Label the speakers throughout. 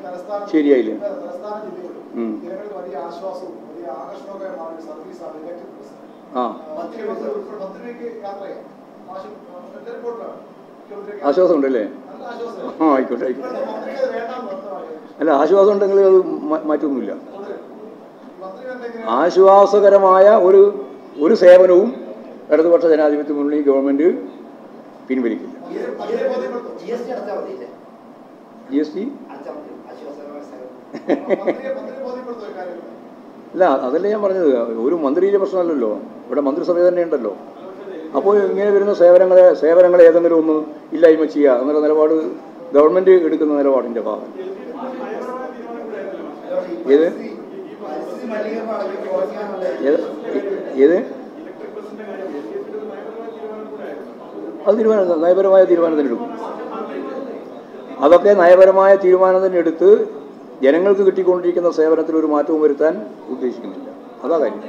Speaker 1: തലസ്ഥാന
Speaker 2: ശരിയായില്ലേ?
Speaker 1: തലസ്ഥാന ജില്ലകളിൽ
Speaker 2: ഉം.
Speaker 1: ജനങ്ങൾക്ക് വലിയ ആശ്വാസവും വലിയ ആകർഷണവുമായ ഒരു സർവീസാണ് ഇലക്ട്രിക് ബസ്
Speaker 2: ആ
Speaker 1: മന്ത്രിമന്ത്രി ഉൾപ്പെടെ മന്ത്രിക്ക് യാത്ര ചെയ്യാം ആശു- എന്റെ റിപ്പോർട്ടിലാണ് മുഖ്യമന്ത്രിക്ക്
Speaker 2: ആശ്വാസം ഉണ്ടല്ലേ
Speaker 1: നല്ല ആശ്വാസമാണ്
Speaker 2: ആ ആയിക്കോട്ടെ ആയിക്കോട്ടെ
Speaker 1: ഇപ്പോഴത്തെ മന്ത്രിക്ക് അത് വേണ്ടാന്ന് വ്യക്തമായി
Speaker 2: അല്ല ആശ്വാസം ഉണ്ടെങ്കിൽ അത് മാ- മാറ്റമൊന്നുമില്ല
Speaker 1: മന്ത്രി എന്തെങ്കിലും
Speaker 2: ആശ്വാസകരമായ ഒരു ഒരു സേവനവും ഇടതുപക്ഷ ജനാധിപത്യ മുന്നണി ഗവൺമെന്റ് പിൻവലിക്കില്ല
Speaker 1: മന്ത്രിയെ ബോധ്യപ്പെടുത്തും
Speaker 3: ജി എസ് ടി അടച്ചാൽ മതിയില്ലേ
Speaker 2: ജി എസ് ടി
Speaker 3: അടച്ചാൽ മതി ആശ്വാസകരമായ സേവനം
Speaker 1: മന്ത്രിയെ മന്ത്രിയെ ബോധ്യപ്പെടുത്തും കാര്യമില്ല
Speaker 2: അല്ല അതല്ല ഞാൻ പറഞ്ഞത് ഒരു മന്ത്രിയിലെ പ്രശ്നമല്ലല്ലോ ഇവിടെ മന്ത്രിസഭ തന്നെ ഉണ്ടല്ലോ അപ്പോൾ ഇങ്ങനെ വരുന്ന സേവനങ്ങളെ സേവനങ്ങളെ ഏതെങ്കിലും ഒന്ന് ഇല്ലായ്മ ചെയ്യുക എന്നുള്ള നിലപാട് ഗവൺമെന്റ് എടുക്കുന്ന നിലപാടിന്റെ ഭാഗം ഏത്
Speaker 3: പരിസ്ഥിതി മലിനീകരണം അടക്കം കുറയ്ക്കാനുള്ള
Speaker 2: ഏത് ഏത് അത് തീരുമാനം നയപരമായ തീരുമാനം തന്നെ എടുക്കും അതൊക്കെ നയപരമായ തീരുമാനം തന്നെ എടുത്ത് ജനങ്ങൾക്ക് കിട്ടിക്കൊണ്ടിരിക്കുന്ന സേവനത്തിൽ ഒരു മാറ്റവും വരുത്താൻ ഉദ്ദേശിക്കുന്നില്ല അതാ കാര്യം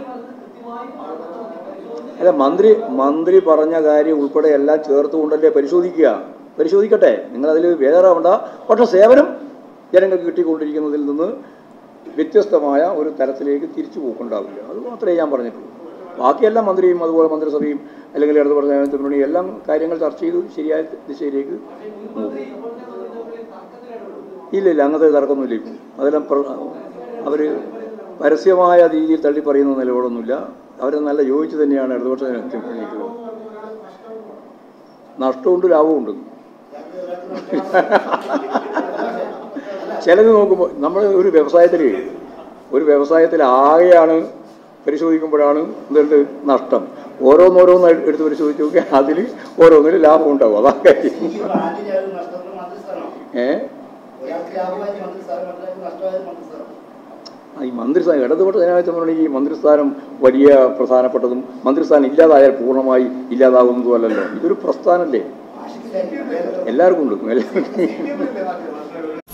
Speaker 2: അല്ല മന്ത്രി മന്ത്രി പറഞ്ഞ കാര്യം ഉൾപ്പെടെ എല്ലാം ചേർത്തുകൊണ്ടല്ലേ പരിശോധിക്കുക പരിശോധിക്കട്ടെ നിങ്ങളതിൽ വേറാവണ്ട പക്ഷെ സേവനം ജനങ്ങൾക്ക് കിട്ടിക്കൊണ്ടിരിക്കുന്നതിൽ നിന്ന് വ്യത്യസ്തമായ ഒരു തലത്തിലേക്ക് തിരിച്ചു പോക്കുണ്ടാവില്ല അത് മാത്രമേ ഞാൻ പറഞ്ഞിട്ടുള്ളൂ ബാക്കിയെല്ലാം മന്ത്രിയും അതുപോലെ മന്ത്രിസഭയും അല്ലെങ്കിൽ ഇടതുപക്ഷ ജനാധിപത്യ മുന്നണി എല്ലാം കാര്യങ്ങൾ ചർച്ച ചെയ്ത് ശരിയായ ദിശയിലേക്ക് പോകും ഇല്ല ഇല്ല അങ്ങനത്തെ തർക്കമൊന്നുമില്ല ഇപ്പം അതെല്ലാം അവർ പരസ്യമായ രീതിയിൽ തള്ളി പറയുന്ന നിലപാടൊന്നുമില്ല അവർ നല്ല യോജിച്ച് തന്നെയാണ് ഇടതുപക്ഷ ജനാധിപത്യ മുന്നണിക്ക് നഷ്ടമുണ്ട് ലാഭമുണ്ട് ചിലത് നോക്കുമ്പോൾ നമ്മൾ ഒരു വ്യവസായത്തിൽ ഒരു വ്യവസായത്തിൽ ആകെയാണ് പരിശോധിക്കുമ്പോഴാണ് എന്തുണ്ട് നഷ്ടം ഓരോന്നോരോന്ന് എടുത്ത് പരിശോധിച്ച് നോക്കിയാൽ അതിൽ ഓരോന്നിലും ലാഭം ഉണ്ടാവും അതാ കാര്യം
Speaker 3: ഈ ബ്രാൻഡിന് നഷ്ടത്തിന് മന്ത്രിസ്ഥാനമാണ്
Speaker 2: ഏ
Speaker 3: ഒരാൾക്ക് ലാഭമായി മന്ത്രിസ്ഥാനം മറ്റൊരാൾക്ക് നഷ്ടമായത് മന്ത്രിസ്ഥാനം
Speaker 2: ആ, ഈ മന്ത്രിസ്ഥാനം ഇടതുപക്ഷ ജനാധിപത്യ മുന്നണി ഈ മന്ത്രിസ്ഥാനം വലിയ പ്രധാനപ്പെട്ടതും മന്ത്രിസ്ഥാനം ഇല്ലാതായാൽ പൂർണ്ണമായി ഇല്ലാതാകുന്നതും അല്ലല്ലോ ഇതൊരു പ്രസ്ഥാനല്ലേ
Speaker 3: ആശിക്കില്ലായിരിക്കും
Speaker 2: എല്ലാവർക്കും ഉണ്ട് എല്ലാവർക്കും
Speaker 1: സി പി എമ്മിന്റെ നാട്ടിൽ